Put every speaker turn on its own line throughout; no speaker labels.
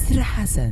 النسر حسن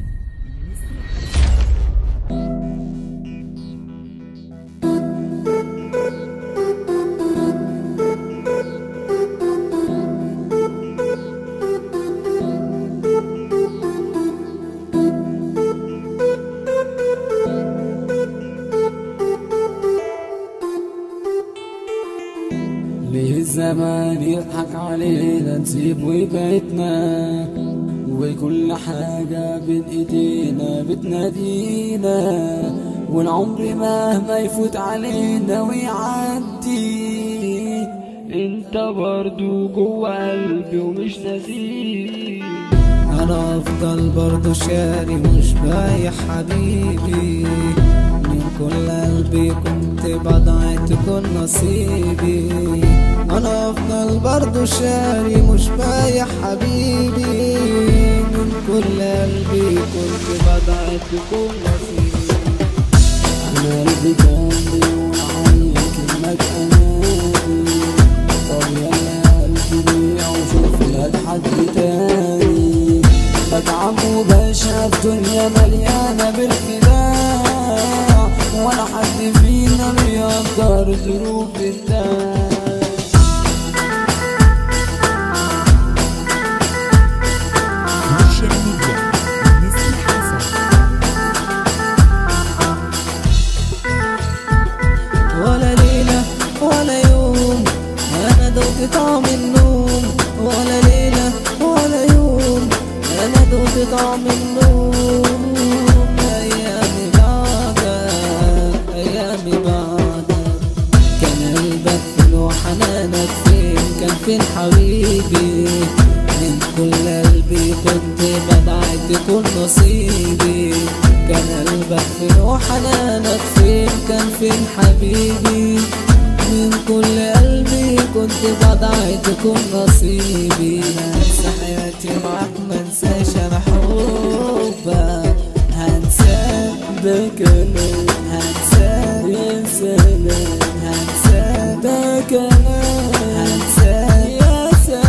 ليه الزمان يضحك علينا نسيب وبيتنا وكل حاجة بين ايدينا بتنادينا والعمر مهما يفوت علينا ويعدي انت برضو جوا قلبي ومش ناسيك
انا افضل برضو شاري مش بايع حبيبي من كل قلبي كنت بضعت كل نصيبي انا افضل برضو شاري مش بايع حبيبي من كل قلبي كنت بضعت كل نصيبي
انا قلبي كان بيقول عليك انك اناني طب يا قلبي بيع وشوف لك حد تاني بتعب وبشرب دنيا مليانة بالخداع ولا حد فينا بيقدر ظروف التاني
سوشيال ميديا النسر حسن
ولا ليلة ولا يوم أنا دوت طعم النوم ولا ليلة ولا يوم أنا دوت طعم النوم أيامي بعدك أيامي بعدك كان قلبك فين وحنانك فين كان فين حبيبي من كل قلبي كنت بدعي تكون نصيبي كان قلبك فين وحنانك فين كان فين حبيبي من كل قلبي كنت بدعي تكون نصيبي هنسى حياتي معاك منساش انا حبك هنساك
ده كلام
هنساك
يا سلام
هنساك
ده كلام
هنساك
يا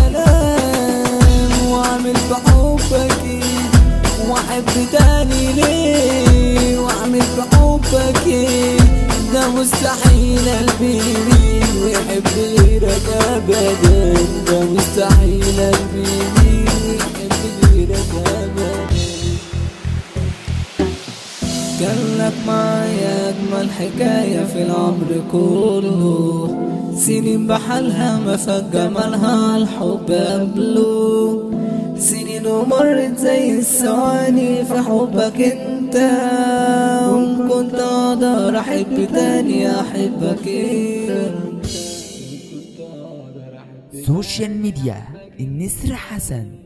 سلام واعمل بحبك ايه واحب تاني ليه واعمل بحبك ايه ده مستحيل قلبي يميل ويحب غيرك ابدا ده مستحيل قلبي يميل ويحب غيرك ابدا
كان لك معايا أجمل حكاية في العمر كله سنين بحالها ما فات جمالها الحب قبله سنين ومرت زي الثواني في حبك انت وإن كنت اقدر احب تاني احبك انت
سوشيال ميديا النسر حسن